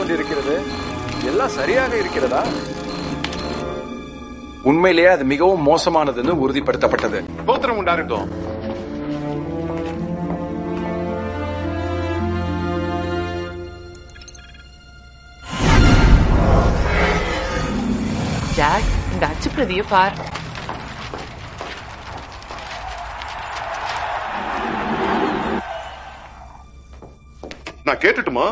கொண்டிருக்கிறது எல்லாம் சரியாக இருக்கிறதா உண்மையிலேயே அது மிகவும் மோசமானதுன்னு உறுதிப்படுத்தப்பட்டது கோத்திரம் உண்டாகட்டும் ஜாக் இந்த அச்சு பிரதிய பார் நான் கேட்டுட்டுமா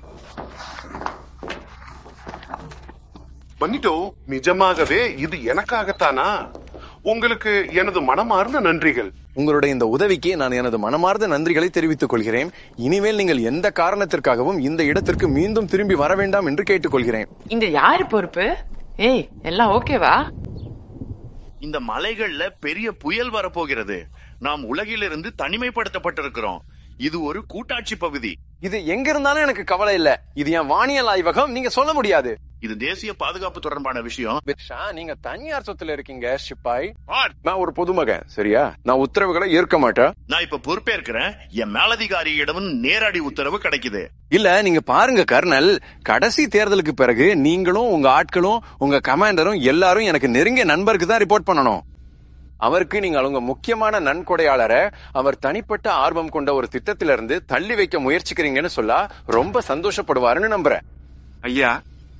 பண்ணிட்டோ நிஜமாகவே இது எனக்காகத்தானா உங்களுக்கு எனது மனமார்ந்த நன்றிகள் உங்களுடைய இந்த உதவிக்கு நான் எனது மனமார்ந்த நன்றிகளை தெரிவித்துக் கொள்கிறேன் இனிமேல் நீங்கள் எந்த காரணத்திற்காகவும் இந்த இடத்திற்கு மீண்டும் திரும்பி வர வேண்டாம் என்று கேட்டுக்கொள்கிறேன் இங்க யாரு பொறுப்பு ஏய் எல்லாம் ஓகேவா இந்த மலைகள்ல பெரிய புயல் வரப்போகிறது நாம் உலகிலிருந்து தனிமைப்படுத்தப்பட்டிருக்கிறோம் இது ஒரு கூட்டாட்சி பகுதி இது எங்க இருந்தாலும் எனக்கு கவலை இல்ல இது என் வானியல் ஆய்வகம் நீங்க சொல்ல முடியாது இது தேசிய பாதுகாப்பு தொடர்பான விஷயம் பிர்ஷா, நீங்க தனியார் சொத்துல இருக்கீங்க சிப்பாய் பார், நான் ஒரு பொதுமகன் சரியா நான் உத்தரவுகளை ஏற்க மாட்டேன் நான் இப்ப பொறுப்பேற்கிறேன் என் மேலதிகாரியிடம் நேரடி உத்தரவு கிடைக்குது இல்ல நீங்க பாருங்க கர்னல் கடைசி தேர்தலுக்கு பிறகு நீங்களும் உங்க ஆட்களும் உங்க கமாண்டரும் எல்லாரும் எனக்கு நெருங்கிய நண்பருக்கு தான் ரிப்போர்ட் பண்ணணும் அவருக்கு நீங்கள் உங்க முக்கியமான நன்கொடையாளரை அவர் தனிப்பட்ட ஆர்வம் கொண்ட ஒரு திட்டத்திலிருந்து தள்ளி வைக்க முயற்சிக்கிறீங்கன்னு சொல்ல ரொம்ப சந்தோஷப்படுவாருன்னு நம்புறேன் ஐயா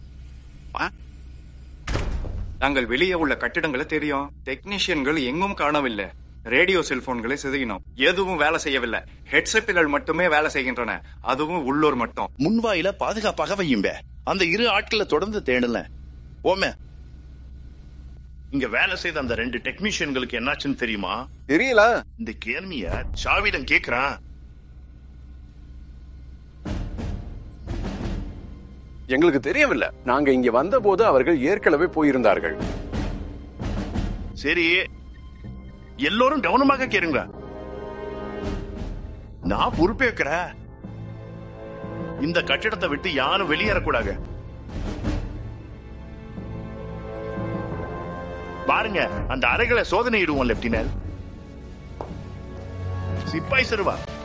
நாங்கள் வெளியே உள்ள கட்டிடங்களை தெரியும் டெக்னீஷியன்கள் எங்கும் காணவில்லை ரேடியோ செல்போன்களை சிதையினோம் எதுவும் வேலை செய்யவில்லை ஹெட்செட்டுகள் மட்டுமே வேலை செய்கின்றன அதுவும் உள்ளூர் மட்டும் முன்வாயில பாதுகாப்பாக வையும்ப அந்த இரு ஆட்களை தொடர்ந்து தேடல ஓமே இங்க வேலை செய்த அந்த ரெண்டு டெக்னீஷியன்களுக்கு என்னாச்சுன்னு தெரியுமா தெரியல இந்த கேள்விய சாவிடம் கேக்குறான் எங்களுக்கு தெரியவில்லை நாங்க இங்க வந்தபோது அவர்கள் ஏற்கனவே போயிருந்தார்கள் சரி எல்லோரும் கவனமாக கேளுங்க நான் பொறுப்பேற்கிறேன் இந்த கட்டிடத்தை விட்டு யாரும் வெளியேறக்கூடாது பாருங்க அந்த அறைகளை சோதனையிடுவோம் லெப்டினல் சிப்பாய் சிறுவா